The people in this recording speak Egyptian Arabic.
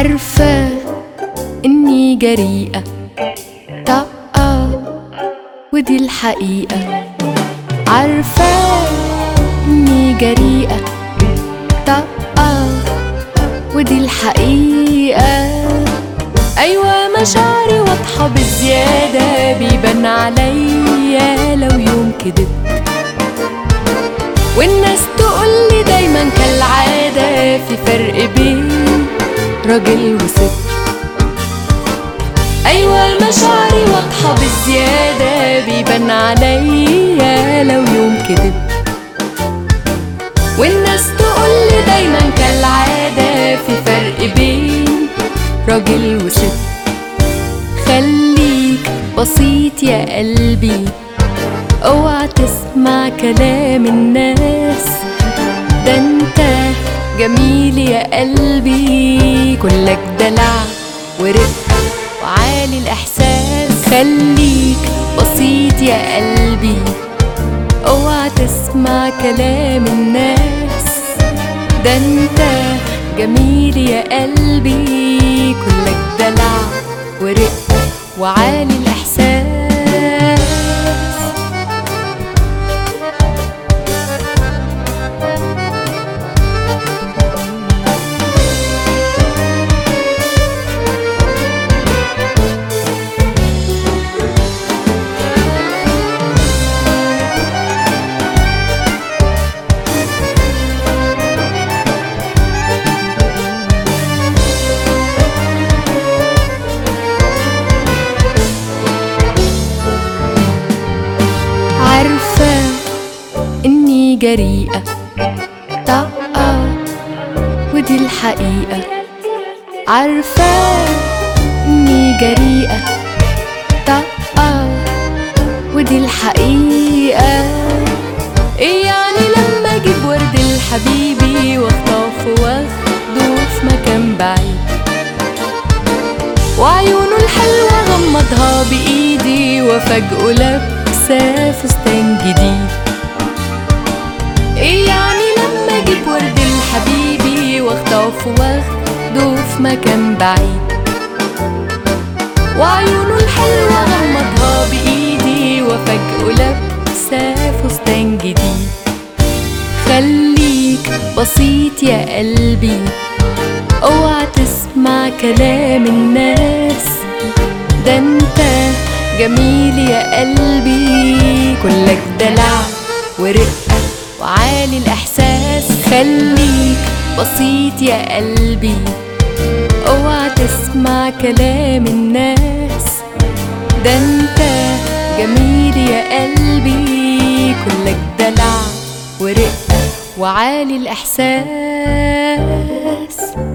عارفة إني جريئة طاقة ودي الحقيقة عارفة إني جريئة طاقة ودي الحقيقة أيوة مشاعري واضحة بزيادة بيبان عليا لو يوم كدبت والناس تقولي دايما كالعادة في فرق بين راجل وست أيوة مشاعري واضحة بزيادة بيبان عليا لو يوم كدبت والناس تقولي دايما كالعادة في فرق بين راجل وست خليك بسيط يا قلبي اوعى تسمع كلام الناس ده انت جميل يا قلبي كلك دلع ورقة وعالي الإحساس خليك بسيط يا قلبي اوعى تسمع كلام الناس ده انت جميل يا قلبي كلك دلع ورقة وعالي الإحساس عارفة إني جريئة طاقة ودي الحقيقة عارفة إني جريئة طاقة ودي الحقيقة إيه يعني لما أجيب ورد لحبيبي وأخطف واخده في مكان بعيد وعيونه الحلوة غمضها بإيدي وفجأة لابسة فستان جديد إيه يعني لما أجيب ورد لحبيبي وأخطف واخده في مكان بعيد وعيونه الحلوة غمضها بإيدي وفجأة لابسة فستان جديد خليك بسيط يا قلبي اوعى تسمع كلام الناس ده انت جميل يا قلبي كلك دلع ورقة وعالي الإحساس خليك بسيط يا قلبي اوعى تسمع كلام الناس ده انت جميل يا قلبي كلك دلع ورقة وعالي الإحساس